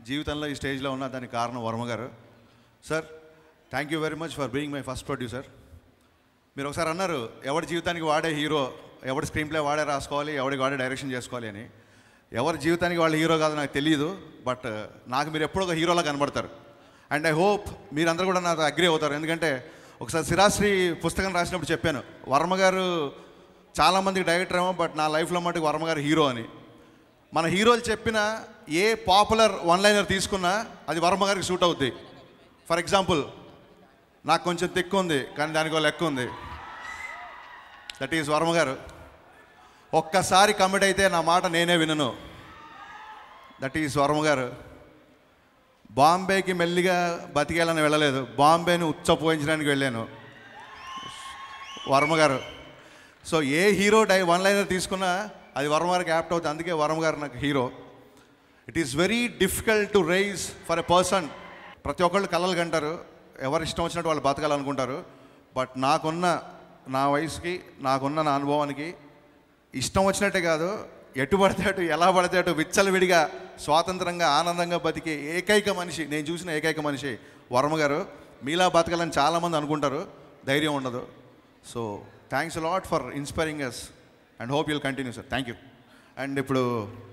జీవితంలో ఈ స్టేజ్లో ఉన్న దానికి కారణం Varma garu sir thank you very much for being my first producer మీరు ఒకసారి అన్నారు ఎవరి జీవితానికి వాడే హీరో ఎవరి స్క్రీన్ ప్లే వాడే రాసుకోవాలి ఎవరికి వాడే డైరెక్షన్ చేసుకోవాలి అని ఎవరి జీవితానికి వాళ్ళ హీరో కాదో నాకు తెలియదు బట్ నాకు మీరు ఎప్పుడో ఒక హీరోలా కనబడతారు అండ్ ఐ హోప్ మీరందరూ కూడా నాతో అగ్రి అవుతారు ఎందుకంటే ఒకసారి సిరాశ్రీ పుస్తకం రాసినప్పుడు చెప్పాను వర్మ గారు చాలామందికి డైరెక్టర్ ఏమో బట్ నా లైఫ్లో మటుకు వర్మ గారు హీరో అని మన హీరోలు చెప్పిన ఏ పాపులర్ వన్ లైనర్ తీసుకున్నా అది వర్మ గారికి సూట్ అవుద్ది ఫర్ ఎగ్జాంపుల్ నాకు కొంచెం తిక్కు ఉంది కానీ దానికి ఒక లెక్క ఉంది దట్ ఈజ్ వర్మ గారు ఒక్కసారి కమిట్ అయితే నా మాట నేనే వినను దట్ ఈజ్ వర్మ గారు బాంబేకి మెల్లిగా బతికేయాలని వెళ్ళలేదు బాంబేని ఉచ్చపోయించడానికి వెళ్ళాను Varma garu so a hero die one liner తీసుకున్నా అది వర్మ గారికి యాప్ట్ అవుతుంది అందుకే వర్మ గారు నాకు hero it is very difficult to rise for a person ప్రతి ఒక్కళ్ళు కలలు కంటారు ఎవరు ఇష్టం వచ్చినట్టు వాళ్ళు బతకాలనుకుంటారు బట్ నాకున్న నా వయసుకి నాకున్న నా అనుభవానికి ఇష్టం వచ్చినట్టే కాదు ఎటు పడితే అటు ఎలా పడితే అటు విచ్చలవిడిగా స్వాతంత్రంగా ఆనందంగా బతికే ఏకైక మనిషి నేను చూసిన ఏకైక మనిషి వర్మ గారు మీలా బతకాలని చాలామంది అనుకుంటారు ధైర్యం ఉండదు so thanks lot for inspiring us and hope you'll continue sir thank you and ఇప్పుడు